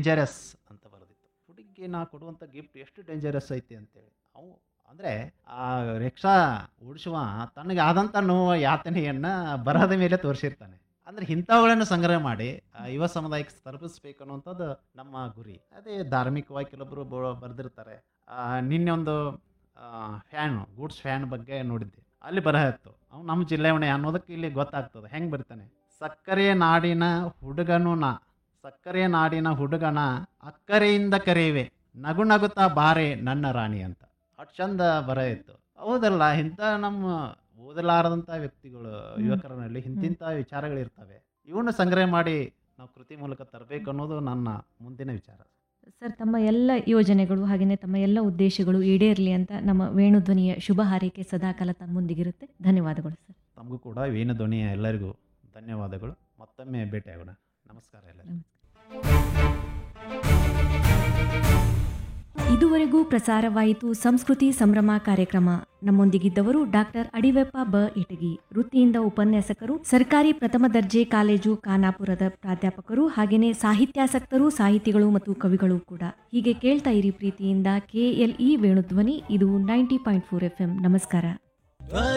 dangerous ಅಂತ ಬರೆದಿತ್ತು ಹುಡುಗಿಗೆ ನಾ ಕೊಡುವಂಥ ಗಿಫ್ಟ್ ಎಷ್ಟು ಡೇಂಜರಸ್ ಐತಿ ಅಂತೇಳಿ ಅವು ಅಂದರೆ ಆ ರಿಕ್ಷಾ ಓಡಿಸುವ ತನಗೆ ಆದಂಥ ನೋವು ಯಾತನೆಯನ್ನು ಬರಹದ ಮೇಲೆ ತೋರಿಸಿರ್ತಾನೆ ಅಂದರೆ ಇಂಥವುಗಳನ್ನು ಸಂಗ್ರಹ ಮಾಡಿ ಆ, ಯುವ ಸಮುದಾಯಕ್ಕೆ ತಲುಪಿಸ್ಬೇಕು ಅನ್ನುವಂಥದ್ದು ನಮ್ಮ ಗುರಿ ಅದೇ ಧಾರ್ಮಿಕವಾಗಿ ಕೆಲವೊಬ್ಬರು ಬರೆದಿರ್ತಾರೆ ನಿನ್ನೆ ಒಂದು ಫ್ಯಾನ್ ಗೂಡ್ಸ್ ಫ್ಯಾನ್ ಬಗ್ಗೆ ನೋಡಿದ್ದೆ ಅಲ್ಲಿ ಬರಹ ಇತ್ತು ಅವ್ನು ನಮ್ಮ ಜಿಲ್ಲೆಯವನೇ ಅನ್ನೋದಕ್ಕೆ ಇಲ್ಲಿ ಗೊತ್ತಾಗ್ತದೆ ಹೆಂಗೆ ಬರ್ತಾನೆ ಸಕ್ಕರೆ ನಾಡಿನ ಹುಡುಗನು ನಾ ಸಕ್ಕರೆ ನಾಡಿನ ಹುಡುಗನ ಅಕ್ಕರೆಯಿಂದ ಕರೆಯುವೆ ನಗು ನಗುತ್ತಾ ಬಾರೆ ನನ್ನ ರಾಣಿ ಅಂತ ಅಷ್ಟು ಚಂದ ಬರ ಇತ್ತು ಹೌದಲ್ಲ ಇಂಥ ನಮ್ಮ ಓದಲಾರದಂಥ ವ್ಯಕ್ತಿಗಳು ಯುವಕರಲ್ಲಿ ಇಂತಿಂಥ ವಿಚಾರಗಳಿರ್ತವೆ ಇವನ್ನ ಸಂಗ್ರಹ ಮಾಡಿ ನಾವು ಕೃತಿ ಮೂಲಕ ತರಬೇಕು ಅನ್ನೋದು ನನ್ನ ಮುಂದಿನ ವಿಚಾರ ಸರ್ ತಮ್ಮ ಎಲ್ಲ ಯೋಜನೆಗಳು ಹಾಗೆಯೇ ತಮ್ಮ ಎಲ್ಲ ಉದ್ದೇಶಗಳು ಈಡೇರಲಿ ಅಂತ ನಮ್ಮ ವೇಣುಧ್ವನಿಯ ಶುಭ ಹಾರೈಕೆ ಸದಾಕಾಲ ತಮ್ಮೊಂದಿಗಿರುತ್ತೆ ಧನ್ಯವಾದಗಳು ಸರ್ ತಮಗೂ ಕೂಡ ವೇಣು ಧ್ವನಿಯ ಎಲ್ಲರಿಗೂ ಧನ್ಯವಾದಗಳು ಮತ್ತೊಮ್ಮೆ ಭೇಟಿಯಾಗೋಣ ನಮಸ್ಕಾರ ಎಲ್ಲರಿಗೂ ಇದುವರೆಗೂ ಪ್ರಸಾರವಾಯಿತು ಸಂಸ್ಕೃತಿ ಸಂಭ್ರಮ ಕಾರ್ಯಕ್ರಮ ನಮ್ಮೊಂದಿಗಿದ್ದವರು ಡಾಕ್ಟರ್ ಅಡಿವೆಪ್ಪ ಬ ಇಟಗಿ ವೃತ್ತಿಯಿಂದ ಉಪನ್ಯಾಸಕರು ಸರ್ಕಾರಿ ಪ್ರಥಮ ದರ್ಜೆ ಕಾಲೇಜು ಖಾನಾಪುರದ ಪ್ರಾಧ್ಯಾಪಕರು ಹಾಗೆಯೇ ಸಾಹಿತ್ಯಾಸಕ್ತರು ಸಾಹಿತಿಗಳು ಮತ್ತು ಕವಿಗಳು ಕೂಡ ಹೀಗೆ ಕೇಳ್ತಾ ಇರಿ ಪ್ರೀತಿಯಿಂದ ಕೆಎಲ್ಇ ವೇಣುಧ್ವನಿ ಇದು ನೈಂಟಿ ಪಾಯಿಂಟ್ ಫೋರ್ ಎಫ್ ನಮಸ್ಕಾರ